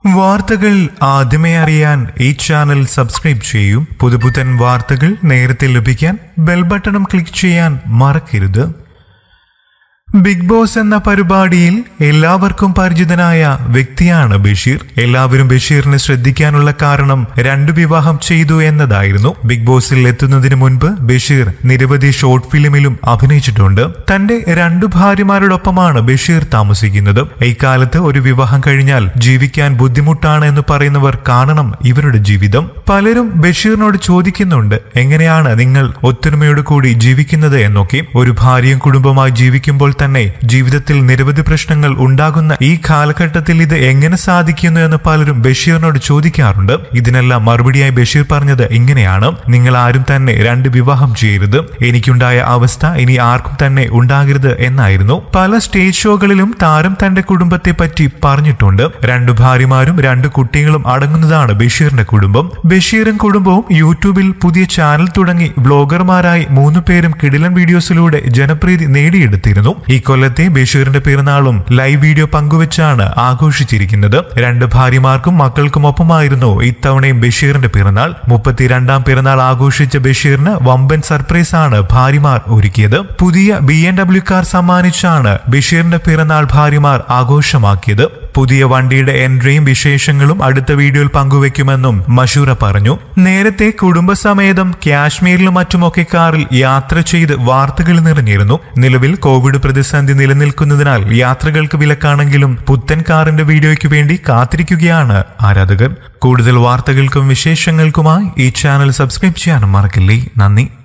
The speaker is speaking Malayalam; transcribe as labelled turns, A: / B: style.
A: വാർത്തകൾ ആദ്യമേ അറിയാൻ ഈ ചാനൽ സബ്സ്ക്രൈബ് ചെയ്യൂ പുതുപുത്തൻ വാർത്തകൾ നേരത്തെ ലഭിക്കാൻ ബെൽ ബട്ടണും ക്ലിക്ക് ചെയ്യാൻ മറക്കരുത് ബിഗ് ബോസ് എന്ന പരിപാടിയിൽ എല്ലാവർക്കും പരിചിതനായ വ്യക്തിയാണ് ബഷീർ എല്ലാവരും ബഷീറിനെ ശ്രദ്ധിക്കാനുള്ള കാരണം രണ്ടു വിവാഹം ചെയ്തു എന്നതായിരുന്നു ബിഗ് ബോസിൽ എത്തുന്നതിന് മുൻപ് ബഷീർ നിരവധി ഷോർട്ട് ഫിലിമിലും അഭിനയിച്ചിട്ടുണ്ട് തന്റെ രണ്ടു ഭാര്യമാരോടൊപ്പമാണ് ബഷീർ താമസിക്കുന്നത് ഇക്കാലത്ത് ഒരു വിവാഹം കഴിഞ്ഞാൽ ജീവിക്കാൻ ബുദ്ധിമുട്ടാണ് എന്ന് പറയുന്നവർ കാണണം ഇവരുടെ ജീവിതം പലരും ബഷീറിനോട് ചോദിക്കുന്നുണ്ട് എങ്ങനെയാണ് നിങ്ങൾ ഒത്തൊരുമയോട് കൂടി ജീവിക്കുന്നത് എന്നൊക്കെ ഒരു ഭാര്യയും കുടുംബമായി ജീവിക്കുമ്പോൾ തന്നെ ജീവിതത്തിൽ നിരവധി പ്രശ്നങ്ങൾ ഉണ്ടാകുന്ന ഈ കാലഘട്ടത്തിൽ ഇത് എങ്ങനെ സാധിക്കുന്നു എന്ന് പലരും ബഷീറിനോട് ചോദിക്കാറുണ്ട് ഇതിനെല്ലാം മറുപടിയായി ബഷീർ പറഞ്ഞത് ഇങ്ങനെയാണ് നിങ്ങൾ ആരും തന്നെ രണ്ട് വിവാഹം ചെയ്യരുത് എനിക്കുണ്ടായ അവസ്ഥ ഇനി ആർക്കും തന്നെ ഉണ്ടാകരുത് എന്നായിരുന്നു പല സ്റ്റേജ് ഷോകളിലും താരം തന്റെ കുടുംബത്തെ പറ്റി പറഞ്ഞിട്ടുണ്ട് രണ്ടു ഭാര്യമാരും രണ്ട് കുട്ടികളും അടങ്ങുന്നതാണ് ബഷീറിന്റെ കുടുംബം ബഷീറും കുടുംബവും യൂട്യൂബിൽ പുതിയ ചാനൽ തുടങ്ങി വ്ലോഗർമാരായി മൂന്നു പേരും കിടിലൻ വീഡിയോസിലൂടെ ജനപ്രീതി നേടിയെടുത്തിരുന്നു ഈ കൊല്ലത്തെ ബഷീറിന്റെ പിറന്നാളും ലൈവ് വീഡിയോ പങ്കുവച്ചാണ് ആഘോഷിച്ചിരിക്കുന്നത് രണ്ട് ഭാര്യമാർക്കും മക്കൾക്കുമൊപ്പമായിരുന്നു ഇത്തവണയും ബഷീറിന്റെ പിറന്നാൾ മുപ്പത്തിരണ്ടാം പിറന്നാൾ ആഘോഷിച്ച ബഷീറിന് വമ്പൻ സർപ്രൈസ് ആണ് ഭാര്യമാർ ഒരുക്കിയത് പുതിയ ബി എൻ ഡബ്ല്യു കാർ സമ്മാനിച്ചാണ് ബഷീറിന്റെ പിറന്നാൾ ഭാര്യമാർ ആഘോഷമാക്കിയത് പുതിയ വണ്ടിയുടെ എൻട്രിയും വിശേഷങ്ങളും അടുത്ത വീഡിയോയിൽ പങ്കുവെക്കുമെന്നും മഷൂറ പറഞ്ഞു നേരത്തെ കുടുംബസമേതം കാശ്മീരിലും മറ്റുമൊക്കെ കാറിൽ യാത്ര ചെയ്ത് വാർത്തകൾ നിറഞ്ഞിരുന്നു നിലവിൽ കോവിഡ് പ്രതിസന്ധി നിലനിൽക്കുന്നതിനാൽ യാത്രകൾക്ക് വിലക്കാണെങ്കിലും പുത്തൻ കാറിന്റെ വീഡിയോയ്ക്ക് വേണ്ടി കാത്തിരിക്കുകയാണ് ആരാധകർ കൂടുതൽ വാർത്തകൾക്കും വിശേഷങ്ങൾക്കുമായി ഈ ചാനൽ സബ്സ്ക്രൈബ് ചെയ്യാനും മറക്കില്ലേ നന്ദി